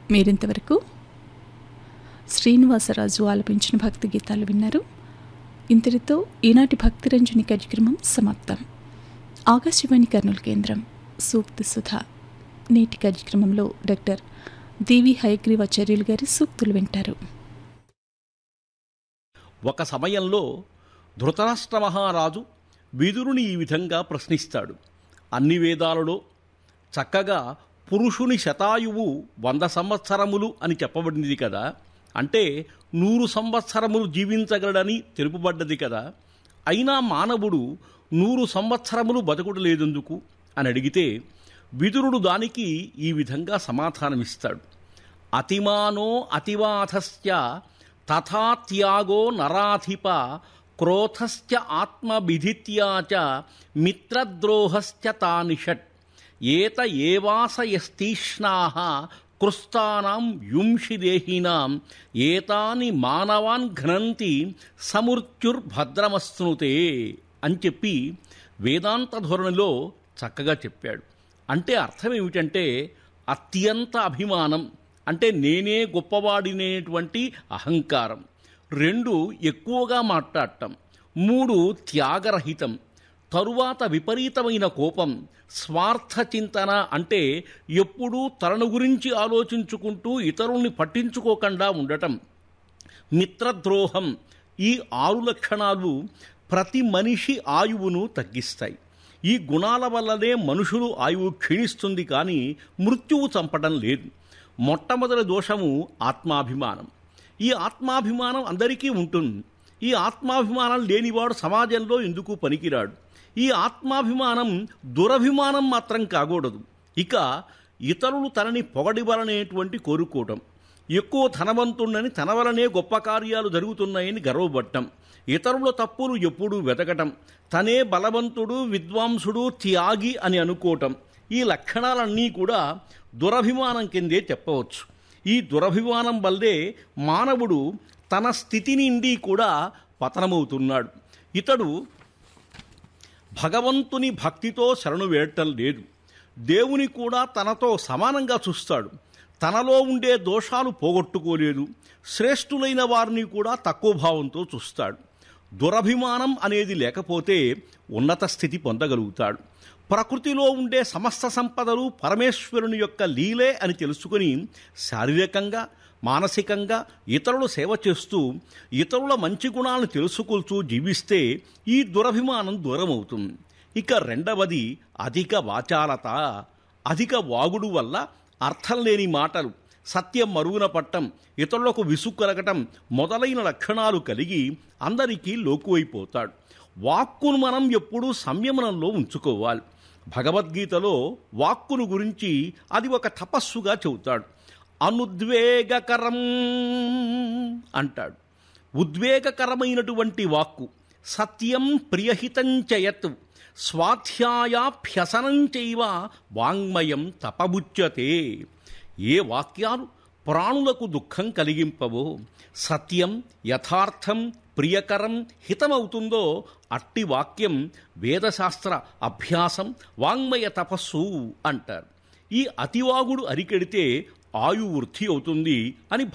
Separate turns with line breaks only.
మీరింతవరకు శ్రీనివాసరాజు ఆలపించిన భక్తి గీతాలు విన్నారు ఇంతటితో ఈనాటి భక్తి రంజని కార్యక్రమం సమాప్తం ఆకాశవాణి కర్నూలు కేంద్రం సూక్తి సుధా నేటి కార్యక్రమంలో డాక్టర్ దేవి హయగ్రీవాచార్యులు గారి సూక్తులు వింటారు
ఒక సమయంలో ధృతరాష్ట్ర మహారాజు విదురుని ఈ విధంగా ప్రశ్నిస్తాడు అన్ని వేదాలలో చక్కగా పురుషుని శతాయువు వంద సంవత్సరములు అని చెప్పబడింది కదా అంటే నూరు సంవత్సరములు జీవించగలడని తెలుపబడ్డది కదా అయినా మానవుడు నూరు సంవత్సరములు బతుకుటలేదెందుకు అని అడిగితే విదురుడు దానికి ఈ విధంగా సమాధానమిస్తాడు అతిమానో అతివాథస్య తథా త్యాగో నరాధిప క్రోధశ్చ ఆత్మవిధిత్యా చ మిత్రద్రోహశ్చ తానిషట్ ఏత ఏవాసయస్తీష్ణాః కృస్తానాం యుంషిదేహినాం ఏతాని మానవాన్ ఘ్నంతి సమృత్యుర్భద్రమస్నుతే అని చెప్పి వేదాంత ధోరణిలో చక్కగా చెప్పాడు అంటే అర్థం ఏమిటంటే అత్యంత అభిమానం అంటే నేనే గొప్పవాడినేటువంటి అహంకారం రెండు ఎక్కువగా మాట్లాడటం మూడు త్యాగరహితం తరువాత విపరీతమైన కోపం స్వార్థ చింతన అంటే ఎప్పుడూ తనను గురించి ఆలోచించుకుంటూ ఇతరుల్ని పట్టించుకోకుండా ఉండటం మిత్రద్రోహం ఈ ఆరు లక్షణాలు ప్రతి మనిషి ఆయువును తగ్గిస్తాయి ఈ గుణాల వల్లనే మనుషులు ఆయువు క్షీణిస్తుంది కానీ మృత్యువు చంపడం లేదు మొట్టమొదటి దోషము ఆత్మాభిమానం ఈ ఆత్మాభిమానం అందరికీ ఉంటుంది ఈ ఆత్మాభిమానం లేనివాడు సమాజంలో ఎందుకు పనికిరాడు ఈ ఆత్మాభిమానం దురభిమానం మాత్రం కాకూడదు ఇక ఇతరులు తనని పొగడివలనేటువంటి కోరుకోవటం ఎక్కువ ధనవంతుడని తన వలనే గొప్ప కార్యాలు జరుగుతున్నాయని గర్వపడటం ఇతరుల తప్పులు ఎప్పుడూ వెతకటం తనే బలవంతుడు విద్వాంసుడు త్యాగి అని అనుకోవటం ఈ లక్షణాలన్నీ కూడా దురభిమానం కిందే చెప్పవచ్చు ఈ దురభిమానం వల్లే మానవుడు తన స్థితి నుండి కూడా పతనమవుతున్నాడు ఇతడు భగవంతుని భక్తితో శరణు వేయటం లేదు దేవుని కూడా తనతో సమానంగా చూస్తాడు తనలో ఉండే దోషాలు పోగొట్టుకోలేదు శ్రేష్ఠులైన వారిని కూడా తక్కువ భావంతో చూస్తాడు దురభిమానం అనేది లేకపోతే ఉన్నత స్థితి పొందగలుగుతాడు ప్రకృతిలో ఉండే సమస్త సంపదలు పరమేశ్వరుని యొక్క లీలే అని తెలుసుకుని శారీరకంగా మానసికంగా ఇతరులు సేవ చేస్తూ ఇతరుల మంచి గుణాలను తెలుసుకొల్చూ జీవిస్తే ఈ దురభిమానం దూరం అవుతుంది ఇక రెండవది అధిక వాచాలత అధిక వాగుడు వల్ల అర్థం లేని మాటలు సత్యం మరుగున పట్టం ఇతరులకు విసుగు కలగటం మొదలైన లక్షణాలు కలిగి అందరికీ లోకువైపోతాడు వాక్కును మనం ఎప్పుడూ సంయమనంలో ఉంచుకోవాలి భగవద్గీతలో వాక్కును గురించి అది ఒక తపస్సుగా చెబుతాడు అనుద్వేగకరం అంటాడు ఉద్వేగకరమైనటువంటి వాక్కు సత్యం ప్రియహితం చయత్ స్వాధ్యాయాభ్యసనం చైవ వాంగ్మయం తపబుచ్యతే ఏ వాక్యాలు ప్రాణులకు దుఃఖం కలిగింపవో సత్యం యథార్థం ప్రియకరం హితమవుతుందో అట్టి వాక్యం వేదశాస్త్ర అభ్యాసం వాంగ్మయ తపస్సు అంటారు ఈ అతివాగుడు అరికెడితే ఆయు వృద్ధి అవుతుంది అని